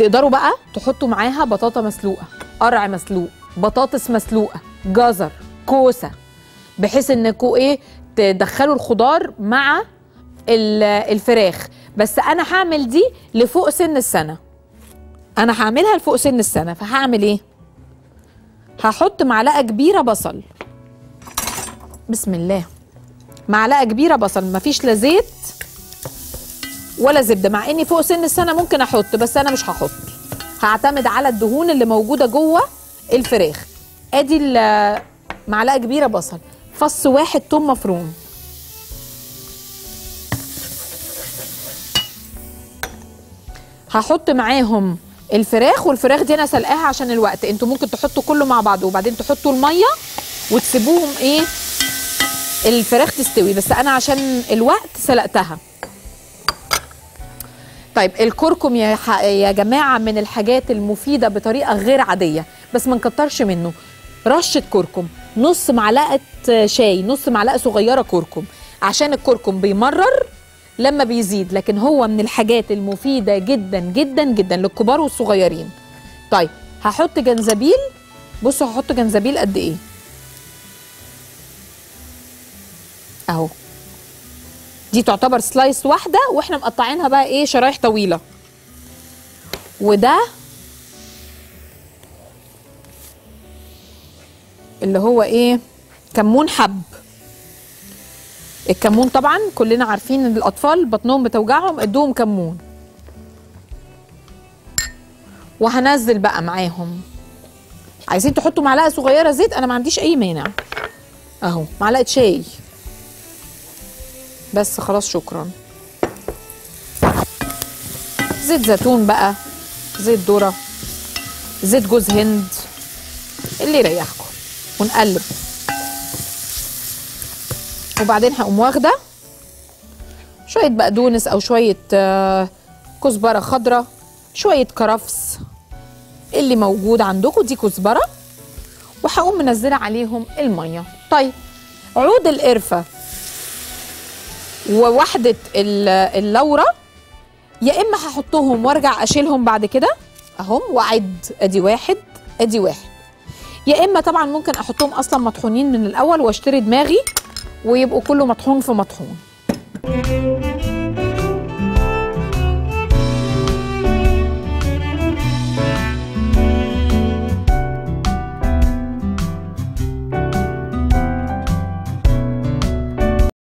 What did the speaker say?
تقدروا بقى تحطوا معاها بطاطا مسلوقه قرع مسلوق بطاطس مسلوقه جزر كوسه بحيث انكم ايه تدخلوا الخضار مع ال- الفراخ بس انا هعمل دي لفوق سن السنه انا هعملها لفوق سن السنه فهعمل ايه هحط معلقه كبيره بصل بسم الله معلقه كبيره بصل مفيش لا زيت ولا زبده مع اني فوق سن السنه ممكن احط بس انا مش هحط هعتمد على الدهون اللي موجوده جوه الفراخ ادي ال- معلقه كبيره بصل فص واحد توم مفروم هحط معاهم الفراخ والفراخ دي انا سلقاها عشان الوقت انتوا ممكن تحطوا كله مع بعض وبعدين تحطوا الميه وتسيبوهم ايه الفراخ تستوي بس انا عشان الوقت سلقتها طيب الكركم يا ح... يا جماعه من الحاجات المفيده بطريقه غير عاديه بس ما نكترش منه رشه كركم نص معلقه شاي نص معلقه صغيره كركم عشان الكركم بيمرر لما بيزيد لكن هو من الحاجات المفيده جدا جدا جدا للكبار والصغيرين طيب هحط جنزبيل بصوا هحط جنزبيل قد ايه اهو دي تعتبر سلايس واحده واحنا مقطعينها بقى ايه شرايح طويله وده اللي هو ايه كمون حب الكمون طبعا كلنا عارفين ان الاطفال بطنهم بتوجعهم ادوهم كمون وهنزل بقى معاهم عايزين تحطوا معلقه صغيره زيت انا ما عنديش اي مانع اهو معلقه شاي بس خلاص شكرا زيت زيتون بقى زيت ذره زيت جوز هند اللي يريحكم ونقلب وبعدين هقوم واخده شويه بقدونس او شويه آه، كزبره خضراء شويه كرفس اللي موجود عندكم دي كزبره وهقوم منزله عليهم الميه طيب عود القرفه ووحده ال- اللورة يا اما هحطهم وارجع اشيلهم بعد كده اهم واعد ادي واحد ادي واحد يا اما طبعا ممكن احطهم اصلا مطحونين من الاول واشتري دماغي ويبقوا كله مطحون في مطحون